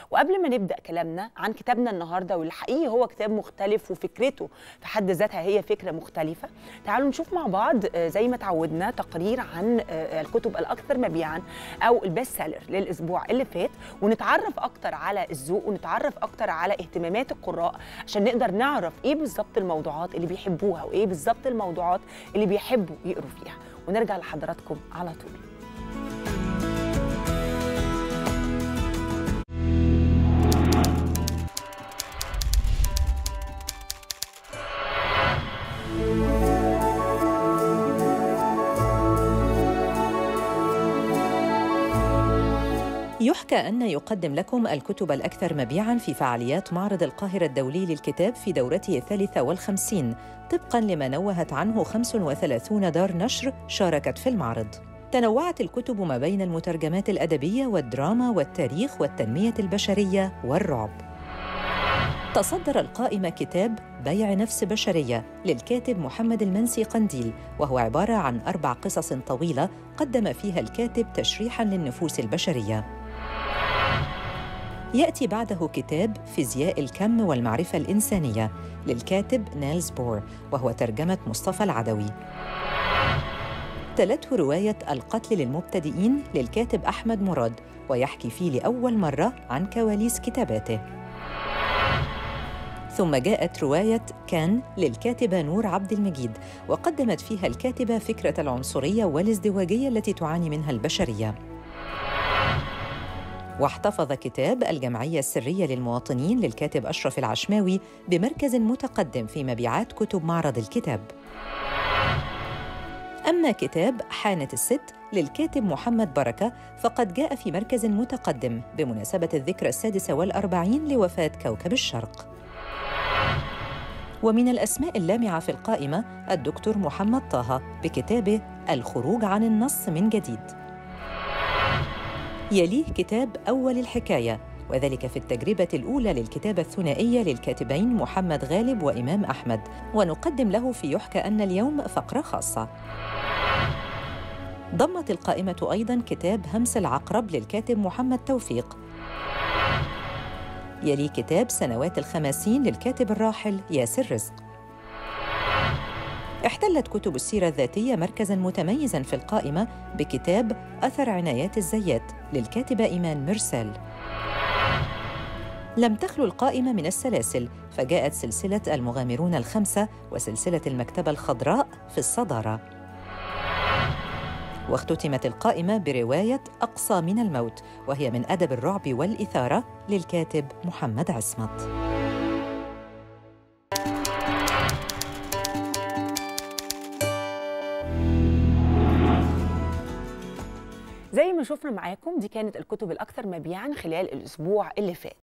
وقبل ما نبدا كلامنا عن كتابنا النهارده واللي حقيقي هو كتاب مختلف وفكرته في حد ذاتها هي فكره مختلفه تعالوا نشوف مع بعض آه، زي ما تعودنا تقرير عن آه، الكتب الاكثر مبيعا او البيست سيلر للاسبوع اللي فات ونتعرف اكتر على الذوق ونتعرف اكتر على اهتمامات القراء عشان نقدر نعرف ايه بالظبط الموضوعات اللي بيحبوها وايه بالظبط الموضوعات اللي بيحبوا يقروا فيها ونرجع لحضراتكم على طول يحكى أن يقدم لكم الكتب الأكثر مبيعاً في فعاليات معرض القاهرة الدولي للكتاب في دورته الثالثة والخمسين طبقاً لما نوهت عنه 35 دار نشر شاركت في المعرض تنوعت الكتب ما بين المترجمات الأدبية والدراما والتاريخ والتنمية البشرية والرعب تصدر القائمة كتاب بيع نفس بشرية للكاتب محمد المنسي قنديل وهو عبارة عن أربع قصص طويلة قدم فيها الكاتب تشريحاً للنفوس البشرية يأتي بعده كتاب فيزياء الكم والمعرفة الإنسانية للكاتب نيلز بور وهو ترجمة مصطفى العدوي تلته رواية القتل للمبتدئين للكاتب أحمد مراد ويحكي فيه لأول مرة عن كواليس كتاباته ثم جاءت رواية كان للكاتبة نور عبد المجيد وقدمت فيها الكاتبة فكرة العنصرية والازدواجية التي تعاني منها البشرية واحتفظ كتاب الجمعية السرية للمواطنين للكاتب أشرف العشماوي بمركز متقدم في مبيعات كتب معرض الكتاب أما كتاب حانة الست للكاتب محمد بركة فقد جاء في مركز متقدم بمناسبة الذكرى السادسة والأربعين لوفاة كوكب الشرق ومن الأسماء اللامعة في القائمة الدكتور محمد طه بكتابه الخروج عن النص من جديد يليه كتاب أول الحكاية وذلك في التجربة الأولى للكتابة الثنائية للكاتبين محمد غالب وإمام أحمد ونقدم له في يحكى أن اليوم فقرة خاصة ضمت القائمة أيضاً كتاب همس العقرب للكاتب محمد توفيق يلي كتاب سنوات الخماسين للكاتب الراحل ياسر رزق احتلت كتب السيرة الذاتية مركزاً متميزاً في القائمة بكتاب أثر عنايات الزيات للكاتبة إيمان مرسال لم تخلو القائمة من السلاسل فجاءت سلسلة المغامرون الخمسة وسلسلة المكتبة الخضراء في الصدارة واختتمت القائمة برواية أقصى من الموت وهي من أدب الرعب والإثارة للكاتب محمد عصمت زي ما شفنا معاكم دي كانت الكتب الاكثر مبيعا خلال الاسبوع اللي فات